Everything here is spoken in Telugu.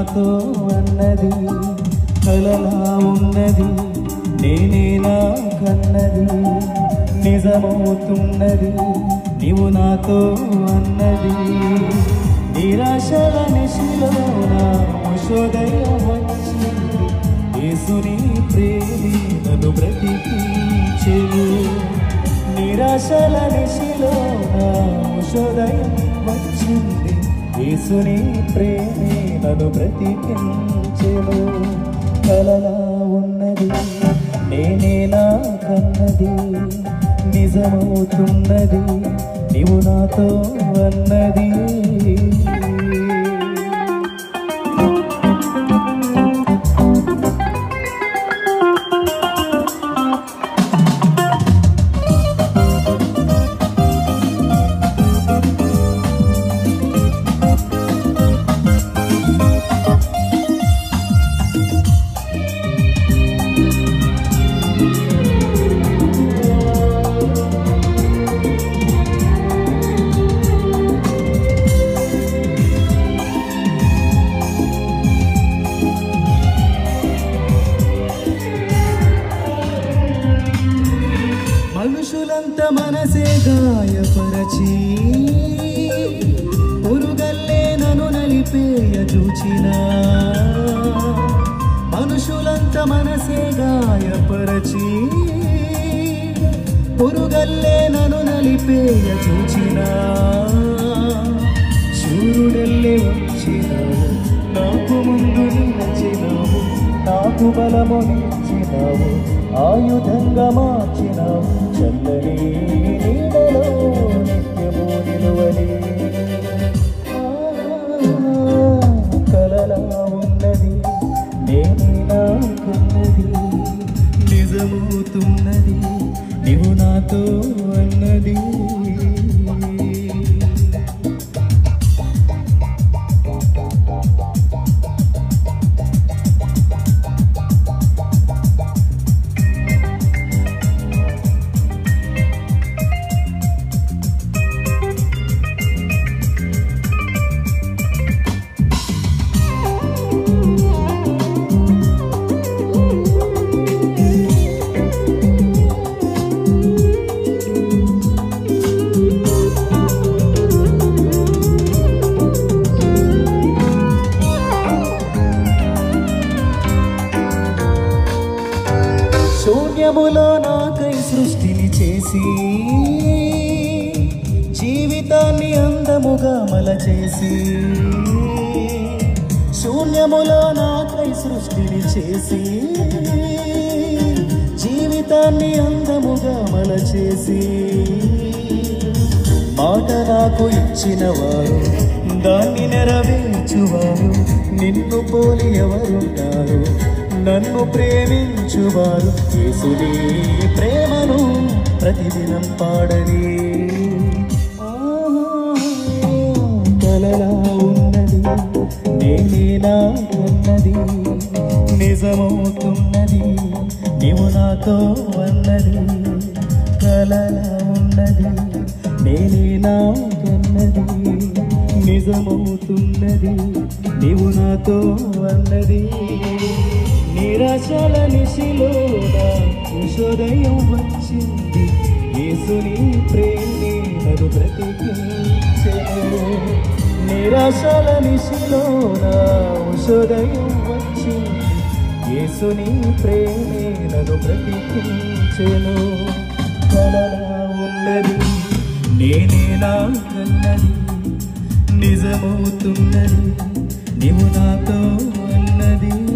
నాతో అన్నది కలలా ఉన్నది నేనే నా కన్నది నిజమవుతున్నది నీవు నాతో అన్నది నిరాశల నిశిలో నా ఉషోదయం వచ్చింది యేసుని ప్రేమి నన్ను బ్రతికించెను నిరాశల నిశిలో నా ఉషోదయం వచ్చింది యేసుని ప్రేమి నన్ను బ్రతికించెను కలలా ఉన్నది నేనే నా కన్నది నిజమవుతున్నది నీవు నాతో అన్నది మనుషులంత మనసే గాయపరచి పురుగల్లే నన్ను నలిపేయ చూచిన మనుషులంత మనసే గాయపరచి పురుగల్లే నన్ను నలిపేయ చూచిన శూరుడెల్లే వచ్చినావు నాకు ముందు నిలిచినావు నాకు బలము నిచ్చినావు ఆయుధంగా మార్చినావు చల్లని నీడలో నిత్యము నిలువని ఆ, కలలా ఉన్నది నేనే నాకున్నది నిజమవుతున్నది నీవు నాతో అన్నది శూన్యములో నాకై సృష్టిని చేసి జీవితాన్ని అందముగా మలచేసి శూన్యములో నాకై సృష్టిని చేసి జీవితాన్ని అందముగా మలచేసి మాట నాకు ఇచ్చిన వారు దాన్ని నెరవేర్చువారు నిన్ను పోలి ఎవరుంటారు నన్ను ప్రేమించువారు యేసుని ప్రేమను ప్రతిదినం పాడని ఆ, కలలా ఉన్నది నేనే నా ఉన్నది నిజమవుతున్నది నీవు నాతో అన్నది కలలా ఉన్నది నేనే నా కన్నది నిజమవుతున్నది నీవు నాతో అన్నది నిరాశల నిశిలో నా ఉషోదయం వచ్చింది యేసుని ప్రేమే నన్ను బ్రతికించెను నిరాశల నిశిలో నా ఉషోదయం వచ్చింది యేసుని ప్రేమే నన్ను బ్రతికించెను కలలా ఉన్నది నేనే నా కన్నది నిజమవుతున్నది నీవు నాతో అన్నది